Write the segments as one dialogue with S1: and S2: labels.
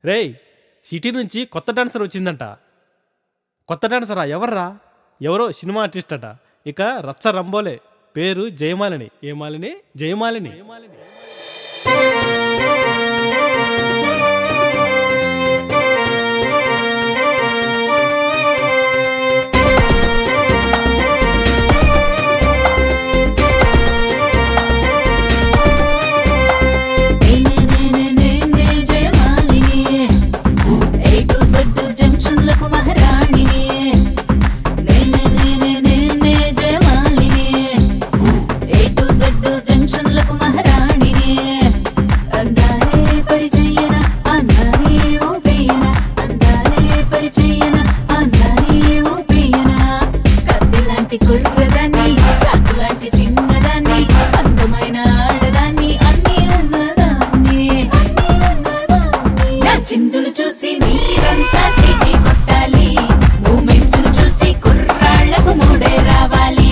S1: రేయ్ సిటీ నుంచి కొత్త డాన్సర్ వచ్చిందంట కొత్త డాన్సరా ఎవర్రా ఎవరో సినిమా ఆర్టిస్ట్ అట ఇక రచ్చ రంబోలే పేరు జయమాలిని ఏమాలిని జయమాలిని
S2: నేనే నేనే నేనే జయమాలిని ఏ టు జెడ్ జంక్షన్లకు మహారాణిని నేనే నేనే నేనే జయమాలిని ఏ టు జెడ్ జంక్షన్లకు మహారాణిని అందాలే పరిచయన అందాలే ఓపేయన అందాలే పరిచయన అందాలే ఓపేయన కత్తిలాంటి కుర్రదాన్ని చాకులాంటి చిన్నదాన్ని అందమైన ఆడదాన్ని అన్ని ఉన్నదాన్ని అన్ని ఉన్నదాన్ని నా చిందులు చూసి మీరంతా సిటీ కొట్టాలి మూమెంట్స్ చూసి కుర్రాళ్లకు మూడే రావాలి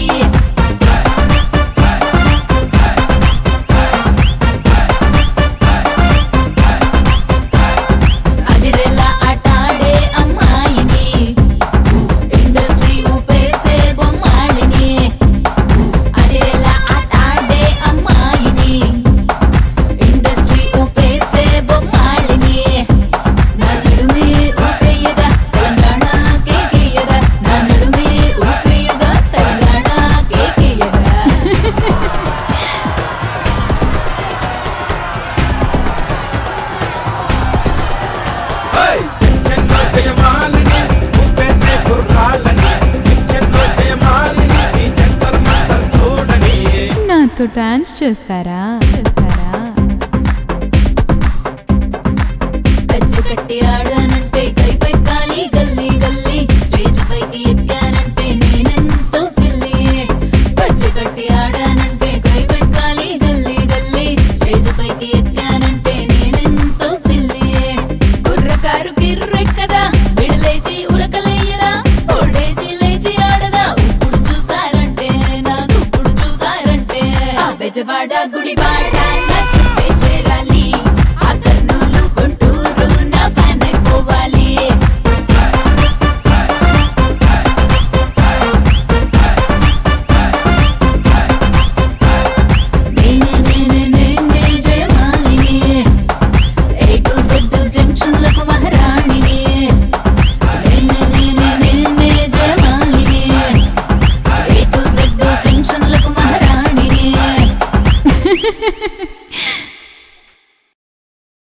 S2: అదిరెలా ఆటాడే అమ్మాయిని ఇండస్ట్రీ ఊపేసే బొమ్మాళిని అదిరెలా ఆటాడే అమ్మాయిని ఇండస్ట్రీ ఊపేసే బొమ్మాళిని నా నడుమే ఊపేయగా తెలంగాణ కేకేయగా నా నడుమే ఊపేయగా తెలంగాణ కేకేయగా
S3: కిచెన్లో జయమాలిని ఊపేసే గుర్రాలని కిచెన్లో జయమాలిని ఈ జంతర్ మంతర్ చూడని
S4: నాతో డాన్స్ చేస్తారా చేస్తారా
S2: కచ్చి కట్టి ఆడానంటే కై పెక్కాలి గల్లీ గల్లీ స్టేజ్ పైకి ఎక్కానంటే నేనెంతో సిల్లి కచ్చి కట్టి ఆడానంటే కై పెక్కాలి గల్లీ గల్లీ స్టేజ్ పైకి ఎక్కానంటే నేనెంతో సిల్లి కుర్రకారు కిర్రెక్కదా విడలేచి ఉరకలేయదా ఓడేచి లేచి ఆడదా ఇప్పుడు చూసారంటే నా దుప్పుడు చూసారంటే ఆ బెజవాడ గుడి బా